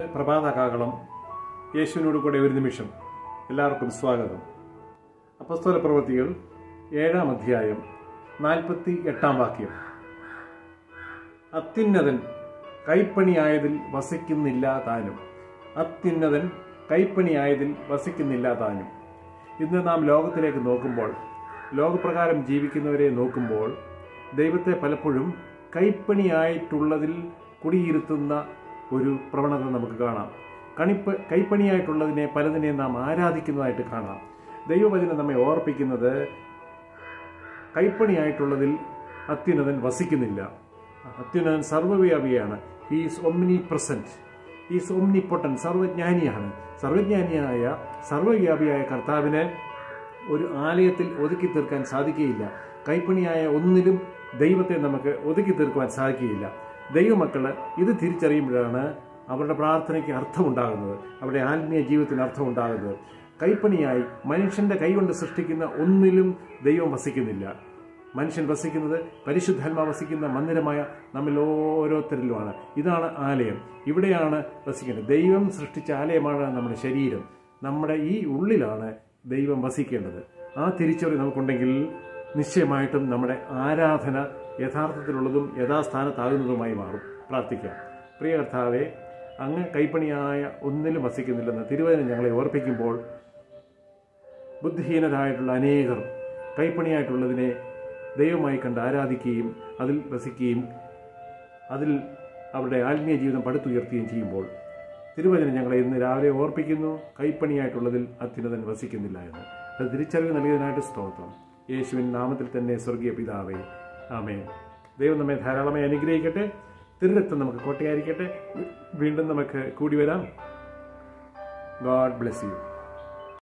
പ്രഭാതകാകളം യേശുവിനോട് കൂടെ ഒരു നിമിഷം എല്ലാവർക്കും സ്വാഗതം അപ്പസ്തോല പ്രവൃത്തികൾ ഏഴാം അധ്യായം നാൽപ്പത്തി എട്ടാം വാക്യം അത്യുന്നതൻ കൈപ്പണിയായതിൽ വസിക്കുന്നില്ല താനും അത്യുന്നതൻ കൈപ്പണിയായതിൽ വസിക്കുന്നില്ല താനും ഇന്ന് നാം ലോകത്തിലേക്ക് നോക്കുമ്പോൾ ലോകപ്രകാരം ജീവിക്കുന്നവരെ നോക്കുമ്പോൾ ദൈവത്തെ പലപ്പോഴും കൈപ്പണിയായിട്ടുള്ളതിൽ കുടിയിരുത്തുന്ന ഒരു പ്രവണത നമുക്ക് കാണാം കണിപ്പ് കൈപ്പണിയായിട്ടുള്ളതിനെ പലതിനെ നാം ആരാധിക്കുന്നതായിട്ട് കാണാം ദൈവവചനം നമ്മെ ഓർപ്പിക്കുന്നത് കൈപ്പണിയായിട്ടുള്ളതിൽ അത്യുന്നതൻ വസിക്കുന്നില്ല അത്യുന്നതൻ സർവ്വവ്യാപിയാണ് he's omnipresent is omnipotent സർവജ്ഞാനിയാണ് സർവജ്ഞാനിയായ സർവ്വവ്യാപിയായ കർത്താവിനെ ഒരു ആലയത്തിൽ ഒതുക്കി തീർക്കാൻ സാധിക്കുകയില്ല കൈപ്പണിയായ ഒന്നിലും ദൈവത്തെ നമുക്ക് ഒതുക്കി തീർക്കുവാൻ സാധിക്കുകയില്ല ദൈവമക്കള് ഇത് തിരിച്ചറിയുമ്പോഴാണ് അവരുടെ പ്രാർത്ഥനയ്ക്ക് അർത്ഥമുണ്ടാകുന്നത് അവരുടെ ആത്മീയ ജീവിതത്തിന് അർത്ഥമുണ്ടാകുന്നത് കൈപ്പണിയായി മനുഷ്യന്റെ കൈകൊണ്ട് സൃഷ്ടിക്കുന്ന ഒന്നിലും ദൈവം വസിക്കുന്നില്ല മനുഷ്യൻ വസിക്കുന്നത് പരിശുദ്ധാത്മാ വസിക്കുന്ന മന്ദിരമായ നമ്മിൽ ഓരോരുത്തരിലുമാണ് ഇതാണ് ആലയം ഇവിടെയാണ് വസിക്കേണ്ടത് ദൈവം സൃഷ്ടിച്ച ആലയമാണ് നമ്മുടെ ശരീരം നമ്മുടെ ഈ ഉള്ളിലാണ് ദൈവം വസിക്കേണ്ടത് ആ തിരിച്ചറിവ് നമുക്കുണ്ടെങ്കിൽ നിശ്ചയമായിട്ടും നമ്മുടെ ആരാധന യഥാർത്ഥത്തിലുള്ളതും യഥാസ്ഥാനത്താകുന്നതുമായി മാറും പ്രാർത്ഥിക്കാം പ്രിയ കർത്താവെ അങ്ങ് കൈപ്പണിയായ ഒന്നിലും വസിക്കുന്നില്ലെന്ന് തിരുവചനം ഞങ്ങളെ ഓർപ്പിക്കുമ്പോൾ ബുദ്ധിഹീനരായിട്ടുള്ള അനേകർ കൈപ്പണിയായിട്ടുള്ളതിനെ ദൈവമായി കണ്ട് ആരാധിക്കുകയും അതിൽ വസിക്കുകയും അതിൽ അവരുടെ ആത്മീയ ജീവിതം പടുത്തുയർത്തുകയും ചെയ്യുമ്പോൾ തിരുവചനം ഞങ്ങളെ ഇന്ന് രാവിലെ ഓർപ്പിക്കുന്നു കൈപ്പണിയായിട്ടുള്ളതിൽ അത്യുന്നതൻ വസിക്കുന്നില്ല എന്ന് അത് തിരിച്ചറിവ് നൽകിയതിനായിട്ട് സ്തോത്രം യേശുവിൻ നാമത്തിൽ തന്നെ സ്വർഗീയ പിതാവേ ആമേൻ ദൈവം നമ്മെ ധാരാളമായി അനുഗ്രഹിക്കട്ടെ തിരുരക്തം നമുക്ക് കോട്ടയായിരിക്കട്ടെ വീണ്ടും നമുക്ക് കൂടി വരാം ഗാഡ് ബ്ലെസ് യു